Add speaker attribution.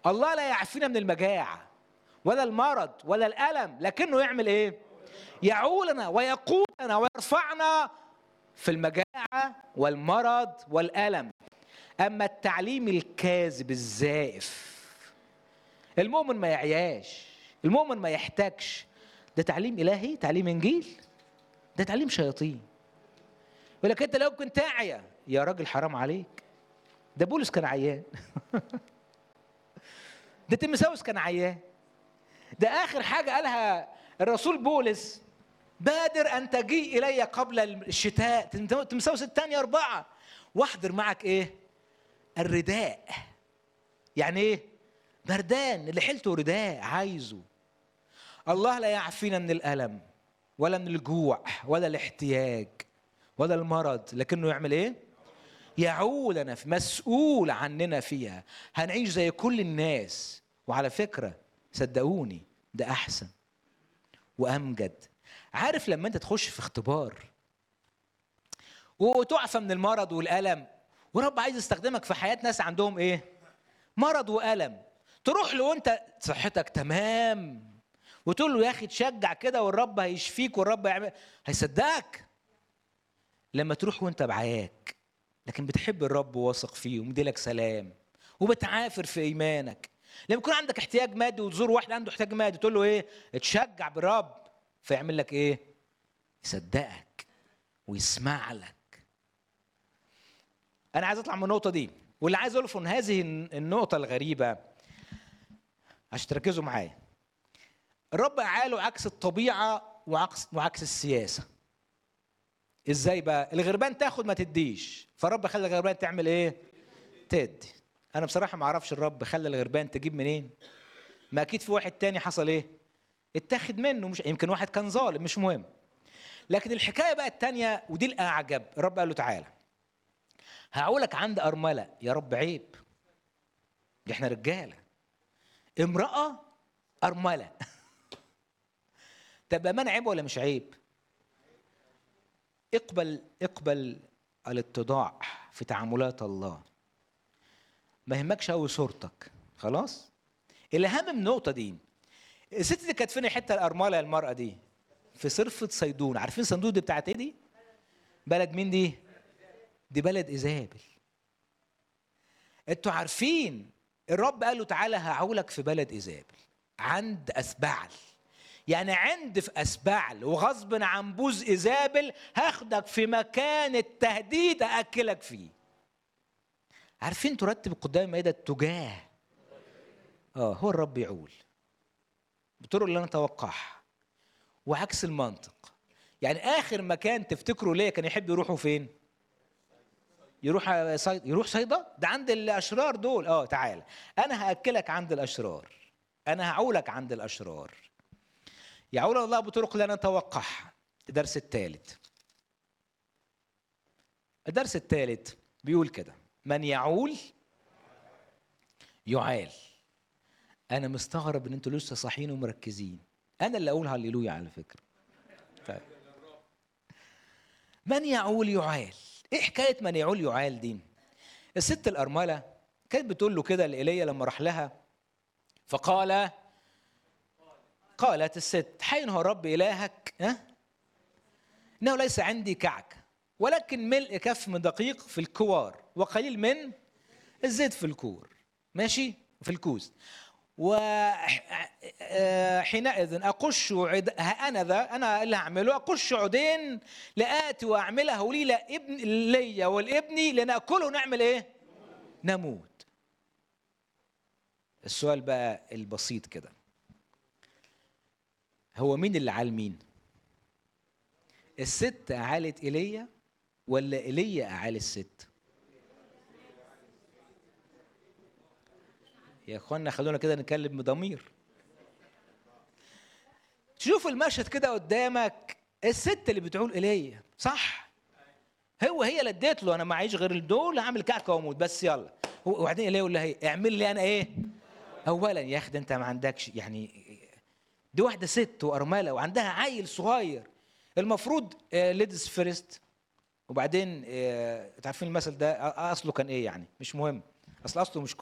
Speaker 1: الله لا يعفينا من المجاعة ولا المرض ولا الألم لكنه يعمل إيه؟ يعولنا ويقودنا ويرفعنا في المجاعة والمرض والألم أما التعليم الكاذب الزائف المؤمن ما يعياش المؤمن ما يحتاجش ده تعليم إلهي تعليم إنجيل ده تعليم شياطين يقول لك أنت لو كنت أعيا يا راجل حرام عليك ده بولس كان عيان ده تيمساوس كان عيان ده آخر حاجة قالها الرسول بولس بادر أن تجيء إلي قبل الشتاء تيمساوس الثانية أربعة واحضر معك إيه؟ الرداء يعني إيه؟ بردان اللي حيلته رداء عايزه الله لا يعفينا من الألم ولا من الجوع ولا الاحتياج ولا المرض لكنه يعمل ايه يعولنا في مسؤول عننا فيها هنعيش زي كل الناس وعلى فكرة صدقوني ده أحسن وأمجد عارف لما أنت تخش في اختبار وتعفى من المرض والألم ورب عايز يستخدمك في حياة ناس عندهم إيه؟ مرض وألم تروح له وأنت صحتك تمام وتقول له يا أخي تشجع كده والرب هيشفيك والرب هيعمل هيصدقك لما تروح وأنت بعياك لكن بتحب الرب وواثق فيه ومديلك سلام وبتعافر في إيمانك لما يكون عندك احتياج مادي وتزور واحد عنده احتياج مادي تقول له ايه اتشجع بالرب فيعمل لك ايه يصدقك ويسمع لك انا عايز اطلع من النقطه دي واللي عايز اقوله ان هذه النقطه الغريبه عشان تركزوا معايا الرب قاله عكس الطبيعه وعكس وعكس السياسه ازاي بقى الغربان تاخد ما تديش فالرب خلى الغربان تعمل ايه تدي انا بصراحه ما اعرفش الرب خلى الغربان تجيب منين ما اكيد في واحد تاني حصل ايه اتاخد منه مش يمكن واحد كان ظالم مش مهم لكن الحكايه بقى التانية ودي الاعجب الرب قال له تعالى هقولك عند ارمله يا رب عيب دي احنا رجاله امراه ارمله طب امان عيب ولا مش عيب اقبل اقبل الاتضاع في تعاملات الله ما يهمكش قوي صورتك خلاص الاهم من النقطه دي الست دي كانت فين الحته الارمله المراه دي في صرفه صيدون عارفين صندوق دي بتاعت ايه دي بلد مين دي دي بلد ايزابل انتوا عارفين الرب قال له تعالى هعولك في بلد ايزابل عند اسبعل يعني عند في اسبعل وغصب عن بوز ايزابل هاخدك في مكان التهديد اكلك فيه عارفين ترتب قدام المائدة التجاه اه هو الرب يعول بطرق اللي انا اتوقعها وعكس المنطق يعني اخر مكان تفتكروا ليه كان يحب يروحوا فين يروح صيد يروح صيدا ده عند الاشرار دول اه تعال انا هاكلك عند الاشرار انا هعولك عند الاشرار يعول الله بطرق اللي انا اتوقعها الدرس الثالث الدرس الثالث بيقول كده من يعول يعال انا مستغرب ان انتوا لسه صاحيين ومركزين انا اللي اقول هللويا على فكره طيب. من يعول يعال ايه حكايه من يعول يعال دي الست الارمله كانت بتقول له كده لايليا لما راح لها فقال قالت الست حين هو رب الهك ها انه ليس عندي كعك ولكن ملء كف من دقيق في الكوار وقليل من الزيت في الكور ماشي في الكوز وحينئذ أقش عد... أنا ذا أنا اللي هعمله أقش عودين لآتي وأعمله لي لابن لي والابني لنأكله ونعمل إيه؟ نموت السؤال بقى البسيط كده هو مين اللي عال مين؟ الست أعالت إيليا ولا ايليا اعال الست يا اخوانا خلونا كده نتكلم بضمير تشوف المشهد كده قدامك الست اللي بتعول ايليا صح هو هي اللي اديت له انا معيش غير دول هعمل كعكه واموت بس يلا وبعدين ايليا يقول لها ايه اعمل لي انا ايه اولا يا اخي ده انت ما عندكش يعني دي واحده ست وارمله وعندها عيل صغير المفروض ليدز فيرست وبعدين آه، عارفين المثل ده اصله كان ايه يعني مش مهم اصل اصله مش